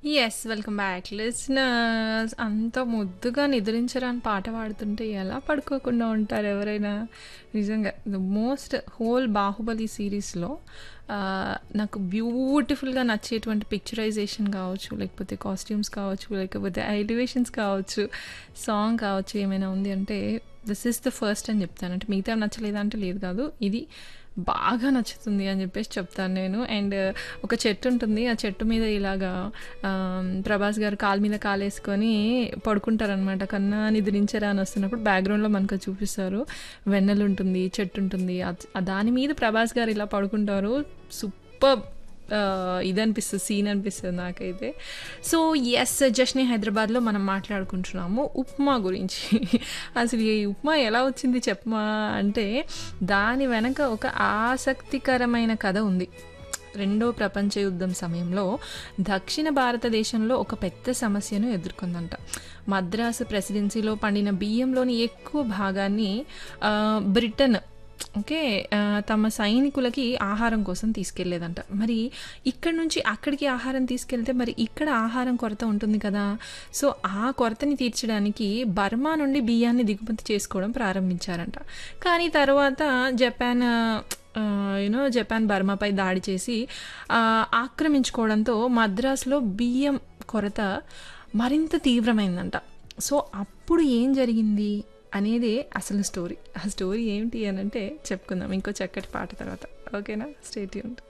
Yes. Welcome back listeners. అంత ముద్దుగా నిద్రించరాని పాట పాడుతుంటే ఎలా పడుకోకుండా ఉంటారు ఎవరైనా? నిజంగా ద మోస్ట్ హోల్ 'బాహుబలి' సీరీస్‌లో ఆహ్, నాకు బ్యూటిఫుల్‌గా నచ్చేటువంటి పిక్చరైజేషన్ కావచ్చు, లేకపోతే కాస్ట్యూమ్స్ కావచ్చు, లేకపోతే ఎలివేషన్స్ కావచ్చు, సాంగ్ కావచ్చు ఏమైనా ఉంది అంటే దిస్ ఈస్ ద ఫస్ట్ అని చెప్తాను. అంటే మిగతావి నచ్చలేదా అంటే లేదు కాదు. ఇది బాగా నచ్చుతుంది అని చెప్పేసి చెప్తాను నేను. అండ్ ఒక చెట్టు ఉంటుంది. ఆ చెట్టు మీద ఇలాగా ఆహ్, ప్రభాస్ గారు కాలు మీద కాలేసుకొని పడుకుంటారనమాట. కన్నా నిద్రించరా అని వస్తున్నప్పుడు బ్యాక్‌గ్రౌండ్‌లో మనకు అది చూపిస్తారు. వెన్నెలుంటుంది, చెట్టు ఉంటుంది. అద్ దాని మీద ప్రభాస్ గారు ఇలా పడుకుంటారు. సూపర్బ్ ఆహ్, ఇదనిపిస్తది. సీన్ అనిపిస్తది నాకైతే. సో, యెస్ జస్ట్‌నే హైదరాబాద్‌లో మనం మాట్లాడుకుంటున్నాము ఉప్మా గురించి. అసలు ఈ ఉప్మా ఎలా వచ్చింది చెప్పమా అంటే దాని వెనక ఒక ఆసక్తికరమైన కథ ఉంది. రెండో ప్రపంచ యుద్ధం సమయంలో దక్షిణ భారతదేశంలో ఒక పెద్ద సమస్యను ఎదుర్కొందంట. మద్రాసు ప్రెసిడెన్సీలో పండిన బియ్యంలోని ఎక్కువ భాగాన్ని ఆహ్, బ్రిటన్ ఓకే. ఆహ్, తమ సైనికులకి ఆహారం కోసం తీసుకెళ్ళేదంట. మరి ఇక్కడి నుంచి అక్కడికి ఆహారం తీసుకెళ్తే మరి ఇక్కడ ఆహారం కొరత ఉంటుంది కదా! సో, ఆ కొరతని తీర్చడానికి బర్మా నుండి బియ్యాన్ని దిగుమతి చేసుకోవడం ప్రారంభించారంట. కానీ తర్వాత జపాన్ ఆహ్, యూ నో జపాన్ బర్మాపై దాడి చేసి ఆహ్, ఆక్రమించుకోవడంతో మద్రాసులో బియ్యం కొరత మరింత తీవ్రమైందంట. సో, అప్పుడు ఏం జరిగింది అనేదే అసలు స్టోరీ. ఆ స్టోరీ ఏంటి అనంటే చెప్పుకుందాం ఇంకో చక్కటి పాట తర్వాత. ఓకేనా? Stay tuned.